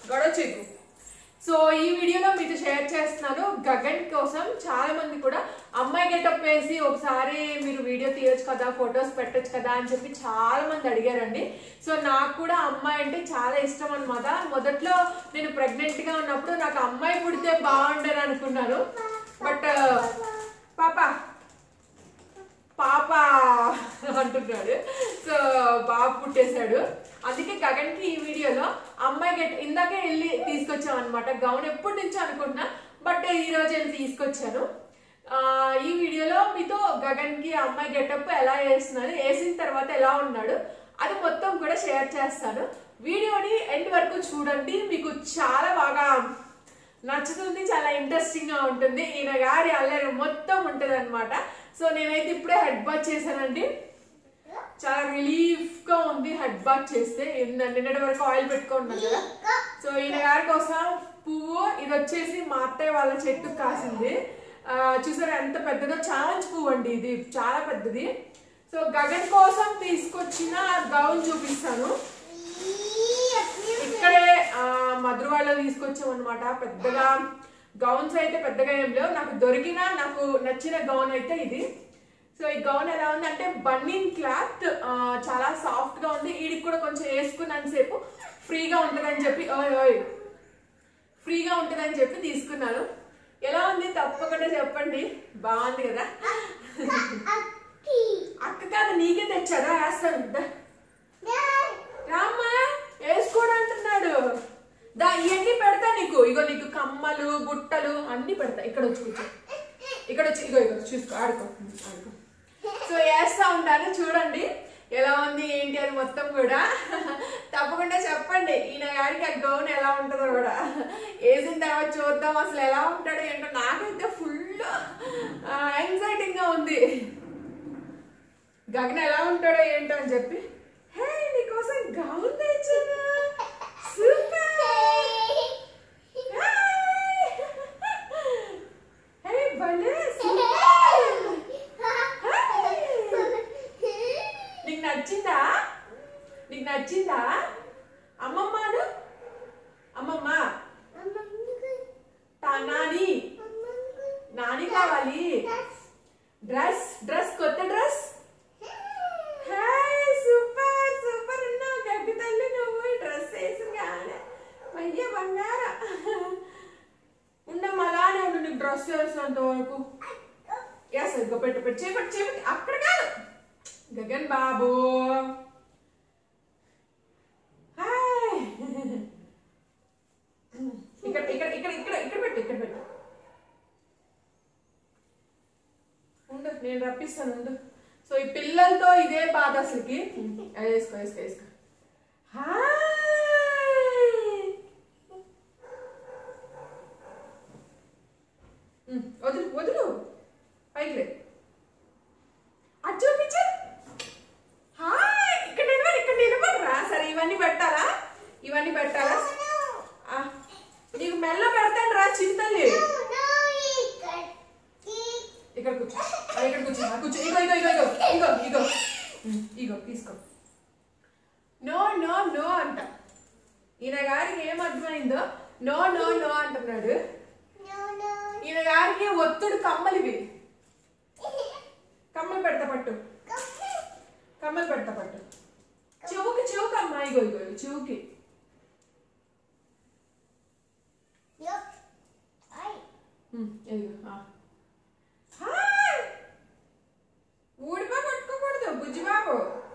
గొడవ చేయకు సో ఈ వీడియోలో మీతో షేర్ చేస్తున్నాను గగన్ కోసం చాలా మంది కూడా అమ్మాయి గెటప్ వేసి ఒకసారి మీరు వీడియో తీయొచ్చు కదా ఫొటోస్ పెట్టొచ్చు కదా అని చెప్పి చాలా మంది అడిగారండి సో నాకు కూడా అమ్మాయి అంటే చాలా ఇష్టం అనమాట మొదట్లో నేను ప్రెగ్నెంట్ గా ఉన్నప్పుడు నాకు అమ్మాయి పుడితే బాగుండని అనుకున్నాను బట్ పాప పాప అంటున్నాడు సో బాబు పుట్టేశాడు అందుకే గగన్ కి ఈ వీడియోలో అమ్మాయి గెట్ ఇందాకే వెళ్ళి తీసుకొచ్చాం అనమాట గౌన్ ఎప్పటి నుంచో అనుకున్నా బట్ ఈ రోజు వెళ్ళి తీసుకొచ్చాను ఆ, ఈ వీడియోలో మీతో గగన్ కి అమ్మాయి గెటప్ ఎలా వేస్తున్నారు వేసిన తర్వాత ఎలా ఉన్నాడు అది మొత్తం కూడా షేర్ చేస్తాను వీడియోని ఎండ్ వరకు చూడండి మీకు చాలా బాగా నచ్చుతుంది చాలా ఇంట్రెస్టింగ్ గా ఉంటుంది ఈయన గారి అల్లరి మొత్తం ఉంటది అనమాట సో నేనైతే ఇప్పుడే హెడ్ బాత్ చేశానండి చాలా రిలీఫ్ గా ఉంది హెడ్ బాత్ చేస్తే నిన్న- నిన్నటి వరకు ఆయిల్ పెట్టుకున్నాను కదా సో ఈయన గారి కోసం పువ్వు ఇది వచ్చేసి మా అత్తయ్య వాళ్ళ చెట్టు కాసింది ఆ, చూసారా ఎంత పెద్దదో చామంతి పువ్వు అండి ఇది చాలా పెద్దది సో గగన్ కోసం తీసుకొచ్చిన గౌన్ చూపిస్తాను ఇక్కడే ఆ, మధురవాడలో తీసుకొచ్చాం అనమాట పెద్దగా గౌన్స్ అయితే పెద్దగా ఏం లేవు నాకు దొరికిన నాకు నచ్చిన గౌన్ అయితే ఇది సో ఈ గౌన్ ఎలా ఉంది అంటే బన్నీన్ క్లాత్ ఆ, చాలా సాఫ్ట్ గా ఉంది వీడికి కూడా కొంచెం వేసుకున్నంత సేపు ఫ్రీగా ఉంటుందని చెప్పి ఓయ్ ఓయ్ ఫ్రీగా ఉంటుందని చెప్పి తీసుకున్నాను ఎలా ఉంది తప్పకుండా చెప్పండి బాగుంది కదా అక్క కాదు నీకే తెచ్చారా వేస్తాను దా. రామ్మా వేసుకోడు అంటున్నాడు దా ఇవన్నీ పెడతా నీకు ఇగో నీకు కమ్మలు బుట్టలు అన్ని పెడతా ఇక్కడ వచ్చి కూర్చో ఇక్కడ వచ్చి ఇగో ఇగో చూసుకో ఆడుకో ఆడుకో సో వేస్తా ఉంటాను చూడండి ఎలా ఉంది ఏంటి అని మొత్తం కూడా తప్పకుండా చెప్పండి ఈయన గారికి ఆ గౌన్ ఎలా ఉంటుందో కూడా వేసిన తర్వాత చూద్దాం అసలు ఎలా ఉంటాడో ఏంటో నాకైతే ఫుల్ యాంగ్జైటింగ్ గా ఉంది గగన్ ఎలా ఉంటాడో ఏంటో అని చెప్పి హే నీకోసం గౌన్ తెచ్చాను సూపర్ హే భలే సూపర్ నీకు నచ్చిందా నీకు నచ్చిందా అమ్మమ్మను అమ్మమ్మ తా- నాని నాని కావాలి డ్రెస్ డ్రెస్ కొత్త డ్రెస్ హాయ్ సూపర్ సూపర్ ఉన్నావు గడ్డి తల్లి నువ్వు ఈ డ్రెస్ వేసి కానీ అయ్యే బంగార ఉండమ్మ అలానే ఉండు నీకు డ్రెస్ వేసినంత వరకు ఎస్ ఇదిగో పెట్టు పెట్టు చేపట్టి చేపట్టి అక్కడ కాదు గగన్ బాబు హాయ్ ఇక్కడ ఇక్కడ ఇక్కడ ఇక్కడ ఇక్కడ పెట్టు ఇక్కడ పెట్టు ఉండు నేను రప్పిస్తాను ఉండు సో ఈ పిల్లలతో ఇదే బాధ అసలుకి అది వేసుకో వేసుకో వేసుకో హాయ్ ఉమ్, వదులు వదులు పైకి లేదు అది చూపించు హాయ్ ఇక్కడ నిలబడి ఇక్కడ నిలబడరా సరే ఇవన్నీ పెట్టాలా ఇవన్నీ పెట్టాలా ఆ, నీకు మెల్ల పెడతాను రా చింతల్లి ఇక్కడ కూర్చో ఆ, ఇక్కడ కూర్చో ఆ, కూర్చో ఇగో ఇగో ఇగో ఇగో ఇగో ఇగో ఉమ్, ఇగో తీసుకో నో నో నో అంట ఈయన గారికి ఏం అర్థమైందో నో నో నో అంటున్నాడు ఈయన గారికి ఒత్తుడు కమ్మలివి కమ్మలు పెడతా పట్టు కమ్మలు పెడతా పట్టు చెవుకి చెవుకి అమ్మా ఇగో ఇగో ఇగో, చెవుకి ఉమ్, ఇదిగో, ఆ. హాయ్! ఊడిపో పట్టుకోకూడదు బుజ్జి బాబు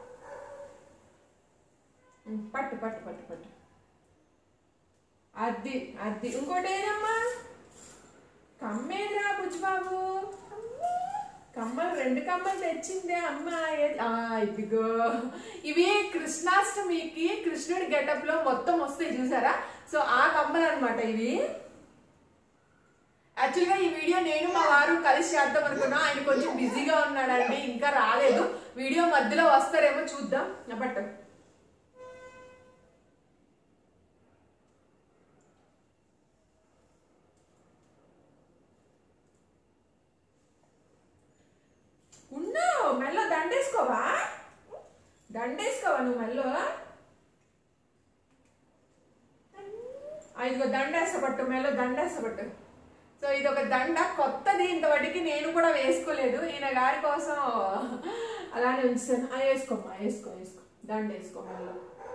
ఉమ్, పట్టు పట్టు పట్టు పట్టు అది అది ఇంకోటి ఏదమ్మా కమ్మేదిరా బుజ్జిబాబు కమ్మలు రెండు కమ్మలు తెచ్చిందే అమ్మ ఏ- ఆ, ఇదిగో ఇవి కృష్ణాష్టమికి కృష్ణుడి గెటప్ లో మొత్తం వస్తాయి చూసారా సో ఆ కమ్మలు అన్నమాట ఇవి యాక్చువల్గా ఈ వీడియో నేను మా వారు కలిసి చేద్దాం అనుకున్నా ఆయన కొంచెం బిజీగా ఉన్నాడండి ఇంకా రాలేదు వీడియో మధ్యలో వస్తారేమో చూద్దాం బట్ ఉన్ను మెల్ల దండేసుకోవా దండేసుకోవా నువ్వు మెల్లో ఆ, ఇదిగో దండేస పట్టు మేలో దండేస పట్టు సో ఇది ఒక దండ కొత్తది ఇంతవరకు నేను కూడా వేసుకోలేదు ఈయన గారి కోసం అలానే ఉంచాను ఆ, వేసుకోమ్మా వేసుకో వేసుకో దండ వేసుకో మేలో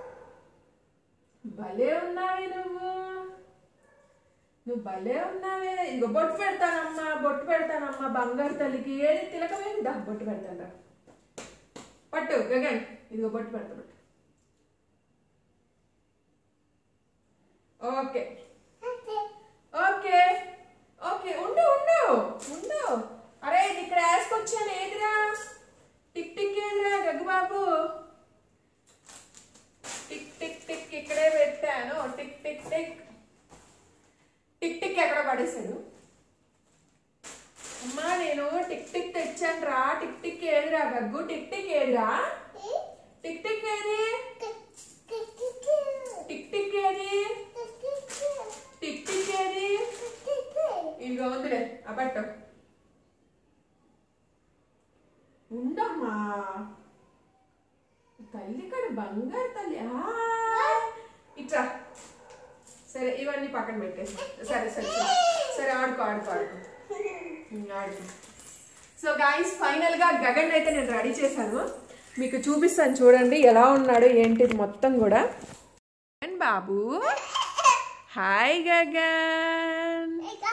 భలే ఉన్నావే నువ్వు నువ్వు భలే ఉన్నావే ఇదిగో బొట్టు పెడతానమ్మా బొట్టు పెడతానమ్మా బంగారు తల్లికి ఏది తిలకమేది దా బొట్టు పెడతాను రా పట్టు గగన్ ఇదిగో బొట్టు పెడతా పట్టు ఓకే ఓకే ఓకే ఉండు ఉండు ఉండు అరే ఇది ఇక్కడ వేసుకొచ్చాను ఏదిరా టిక్ టిక్ ఏదిరా గగ్గుబాబు టిక్ టిక్ టిక్ ఇక్కడే పెట్టాను tick tick tick tick tick ఎక్కడ పడేశాడు అమ్మా నేను టిక్ టిక్ తెచ్చాను రా టిక్ టిక్ ఏదిరా గగ్గు టిక్ టిక్ ఏదిరా టిక్ టిక్ ఏది టిక్ టిక్ ఏది టిక్ టిక్ ఏది ఇదిగో ఉందిలే ఆ పట్టు ఉండమ్మా తల్లి కాడ బంగారు తల్లి ఆ, ఇట్రా సరే ఇవన్నీ పక్కన పెట్టేసి సరే సరే సరే సరే ఆడుకో ఆడుకో ఆడుకో ఉమ్, ఆడుకో సో గాయస్ ఫైనల్ గా గగన్ అయితే నేను రెడీ చేశాను మీకు చూపిస్తాను చూడండి ఎలా ఉన్నాడు ఏంటిది మొత్తం కూడా గగన్ బాబు హాయ్ గగన్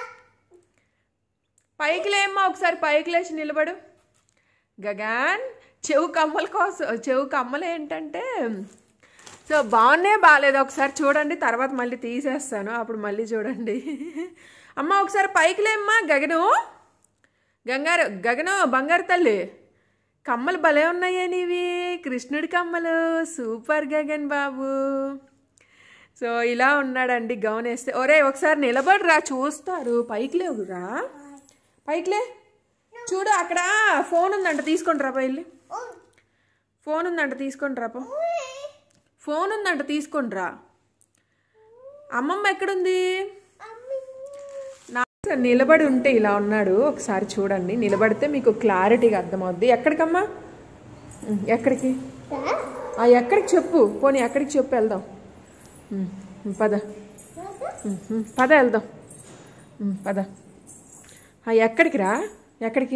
పైకి లేమ్మా ఒకసారి పైకి లేచి నిలబడు గగన్ చెవు కమ్మల కోసం చెవు కమ్మలు ఏంటంటే సో బాగున్నాయి బాగాలేదు ఒకసారి చూడండి తర్వాత మళ్ళీ తీసేస్తాను అప్పుడు మళ్ళీ చూడండి అమ్మ ఒకసారి పైకి లేమ్మా గగను గంగారు గగను బంగారు తల్లి కమ్మలు భలే ఉన్నాయే నీవి కృష్ణుడి కమ్మలు సూపర్ గగన్ బాబు సో ఇలా ఉన్నాడండి గౌన్ వేస్తే ఒరే ఒకసారి నిలబడిరా చూస్తారు పైకి లేవురా పైకి లే చూడు అక్కడ ఫోన్ ఉందంట తీసుకొని రా పైకి ఫోన్ ఉందంట తీసుకొని రా పో ఫోన్ ఉందంట తీసుకొని రా అమ్మమ్మ ఎక్కడుంది నా నిలబడి ఉంటే ఇలా ఉన్నాడు ఒకసారి చూడండి నిలబడితే మీకు క్లారిటీగా అర్థమవుద్ది ఎక్కడికమ్మా ఉమ్, ఎక్కడికి ఆ ఎక్కడికి చెప్పు పోనీ ఎక్కడికి చెప్పు వెళ్దాం ఉమ్, ఉమ్, పద ఉమ్, ఉమ్, పద వెళ్దాం ఉమ్, పద ఆ ఎక్కడికి రా ఎక్కడికి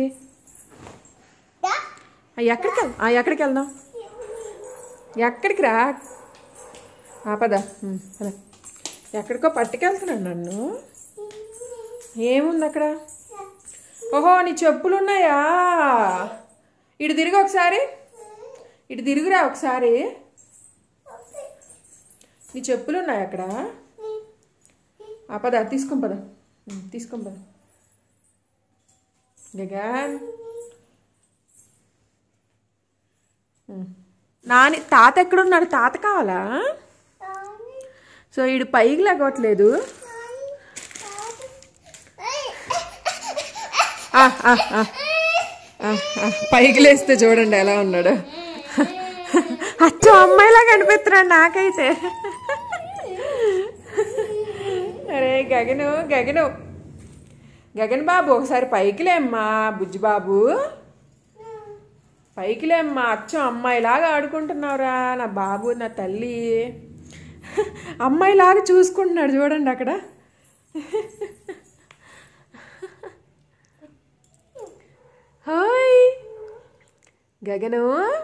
ఆ ఎక్కడికి వెళ్- ఆ ఎక్కడికి వెళ్దాం ఎక్కడికి రా ఆ పద ఉమ్, పద ఎక్కడికో పట్టుకెళ్తున్నాడు నన్ను ఏముంది అక్కడ ఓహో నీ చెప్పులు ఉన్నాయా ఇటు తిరిగి ఒకసారి ఇటు తిరుగురా ఒకసారి నీ చెప్పులు ఉన్నాయి అక్కడ ఆ పద తీసుకొని పద ఉమ్, తీసుకొని పద గగన్ ఉమ్. నాని తాత ఎక్కడున్నాడు తాత కావాలా సో ఈడు పైకి లేగట్లేదు ఆ, ఆ, ఆ. ఆ, ఆ. పైకి లేస్తే చూడండి ఎలా ఉన్నాడు అచ్చం అమ్మాయిలా కనిపిస్తున్నాడు నాకైతే అరే గగను గగను గగన్ బాబు ఒకసారి పైకి లేమ్మా బుజ్జి బాబు పైకి లేమ్మా అచ్చం అమ్మాయిలాగా ఆడుకుంటున్నావురా నా బాబు నా తల్లి అమ్మాయిలాగా చూసుకుంటున్నాడు చూడండి అక్కడ హాయ్ గగను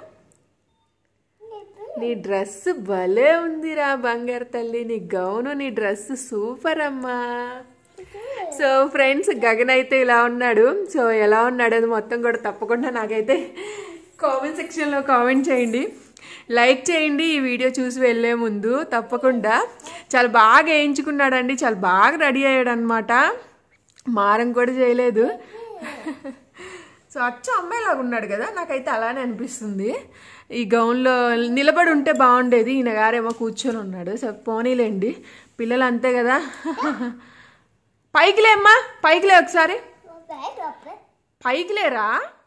నీ డ్రెస్ భలే ఉందిరా బంగారు తల్లి నీ గౌను నీ డ్రెస్ సూపర్ అమ్మా సో ఫ్రెండ్స్ గగన్ అయితే ఇలా ఉన్నాడు సో ఎలా ఉన్నాడు అది మొత్తం కూడా తప్పకుండా నాకైతే కామెంట్ సెక్షన్లో కామెంట్ చేయండి లైక్ చేయండి ఈ వీడియో చూసి వెళ్ళే ముందు తప్పకుండా చాలా బాగా వేయించుకున్నాడండి చాలా బాగా రెడీ అయ్యాడు అనమాట మారం కూడా చేయలేదు సో అచ్చ అమ్మాయిలాగా ఉన్నాడు కదా నాకైతే అలానే అనిపిస్తుంది ఈ గౌన్లో నిలబడి ఉంటే బాగుండేది ఈయన గారేమో కూర్చొని ఉన్నాడు సో పోనీలేండి పిల్లలు అంతే కదా పైకి లేమ్మా పైకి లే ఒకసారి పైకి లేరా